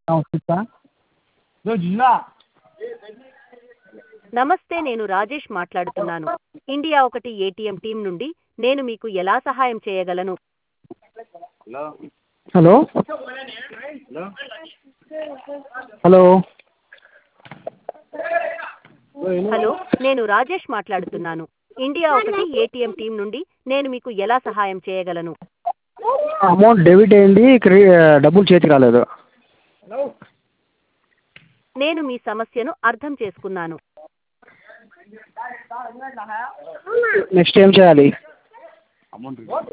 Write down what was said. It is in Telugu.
నమస్తే నేను రాజేష్ మాట్లాడుతున్నాను ఇండియా ఒకటి ఏటీఎం టీం నుండి నేను మీకు ఎలా సహాయం చేయగలను హలో హలో హలో నేను రాజేష్ మాట్లాడుతున్నాను ఇండియా ఒకటి ఏటీఎం టీం నుండి నేను మీకు ఎలా సహాయం చేయగలను అమౌంట్ డెబిట్ అయింది క్రెడి డబ్బులు చేతికి రాలేదు నేను మీ సమస్యను అర్థం చేసుకున్నాను నెక్స్ట్ ఏం చేయాలి